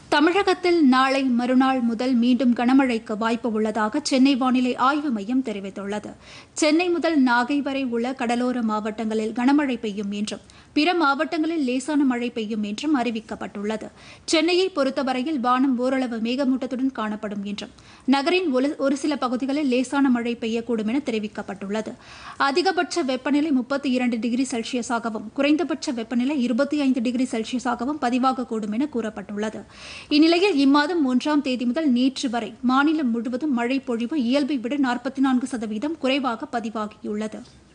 தமிழகத்தில் நாளை மறுநாள் முதல் மீண்டும் கனமழைக்கு வாய்ப்பு உள்ளதாக சென்னை வானிலை ஆய்வு மையம் தெரிவித்துள்ளது சென்னை முதல் நாகை வரை உள்ள கடலோர மாவட்டங்களில் கனமழை பெய்யும் என்றும் பிற மாவட்டங்களில் லேசான மழை பெய்யும் என்றும் அறிவிக்கப்பட்டுள்ளது சென்னையை பொறுத்தவரையில் வானம் ஓரளவு மேகமூட்டத்துடன் காணப்படும் என்றும் நகரின் ஒரு- ஒரு சில பகுதிகளில் லேசான மழை பெய்யக்கூடும் என தெரிவிக்கப்பட்டுள்ளது அதிகபட்ச வெப்பநிலை முப்பத்தி இரண்டு டிகிரி செல்சியஸாகவும் குறைந்தபட்ச வெப்பநிலை இருபத்தி ஐந்து டிகிரி செல்சியஸாகவும் பதிவாகக்கூடும் என கூறப்பட்டுள்ளது இந்நிலையில் இம்மாதம் ஒன்றாம் தேதி முதல் நேற்று வரை மாநிலம் முழுவதும் மழை பொழிவு இயல்பை விட நாற்பத்தி நான்கு சதவீதம் குறைவாக பதிவாகியுள்ளது